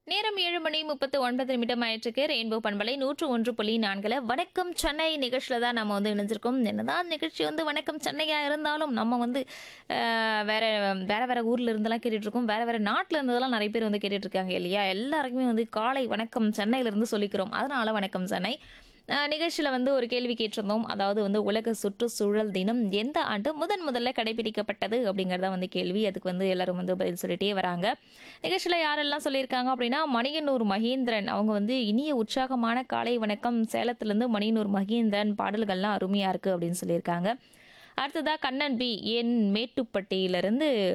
நேரம் ஏழு மணி முப்பத்து ஒன்பது நிமிடம் ஆயிற்றுக்கு ரெயின்போ பண்பலை நூற்று ஒன்று புள்ளி நான்கில் வணக்கம் சென்னை நிகழ்ச்சியில் தான் நம்ம வந்து இணைஞ்சிருக்கோம் என்னதான் நிகழ்ச்சி வந்து வணக்கம் சென்னையாக இருந்தாலும் நம்ம வந்து அஹ், வேற வேற வேற ஊர்ல இருந்தெல்லாம் கேட்டுட்டு இருக்கோம் வேற வேற நாட்டில் இருந்ததெல்லாம் நிறைய பேர் வந்து கேட்டுட்டு இருக்காங்க இல்லையா எல்லாருக்குமே வந்து காலை வணக்கம் சென்னையில இருந்து சொல்லிக்கிறோம் அதனால வணக்கம் சென்னை நிகழ்ச்சியில் வந்து ஒரு கேள்வி கேட்டிருந்தோம் அதாவது வந்து உலக சுற்றுச்சூழல் தினம் எந்த ஆண்டு முதன் முதல்ல கடைபிடிக்கப்பட்டது அப்படிங்கிறத வந்து கேள்வி அதுக்கு வந்து எல்லாரும் வந்து பதில் சொல்லிட்டே வராங்க நிகழ்ச்சியில் யாரெல்லாம் சொல்லியிருக்காங்க அப்படின்னா மணியனூர் மகேந்திரன் அவங்க வந்து இனிய உற்சாகமான காலை வணக்கம் சேலத்துலேருந்து மணியனூர் மகேந்திரன் பாடல்கள்லாம் அருமையாக இருக்குது அப்படின்னு சொல்லியிருக்காங்க அடுத்ததாக கண்ணன் பி என் மேட்டுப்பட்டியிலிருந்து